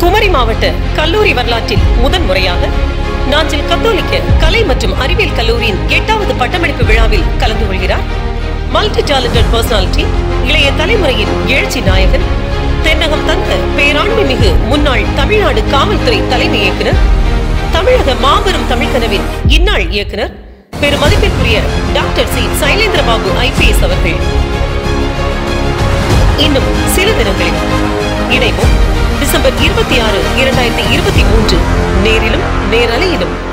குமரி மாவட்ட கல்லூரி வரலாற்றில் முதன் முறையாக நாஞ்சில் கத்தோலிக்க கலை மற்றும் அறிவியல் கல்லூரியின் எட்டாவது பட்டமளிப்பு விழாவில் கலந்து கொள்கிறார் மல்டி டேலண்டட் பர்சனாலிட்டி இளைய தலைமுறையின் எழுச்சி நாயகன் தென்னகம் தந்த பேராண்மை மிகு முன்னாள் தமிழ்நாடு காவல்துறை தலைமை இயக்குனர் தமிழக மாபெரும் தமிழ்கனவின் இந்நாள் இயக்குனர் பெருமதிப்பிற்குரிய doctor C Sylendra Babu IPS அவர்கள் இன்னும் சில தினங்களில் இணைவோம் டிசம்பர் இருபத்தி ஆறு இரண்டாயிரத்தி இருபத்தி மூன்று நேரிலும் நேரலையிலும்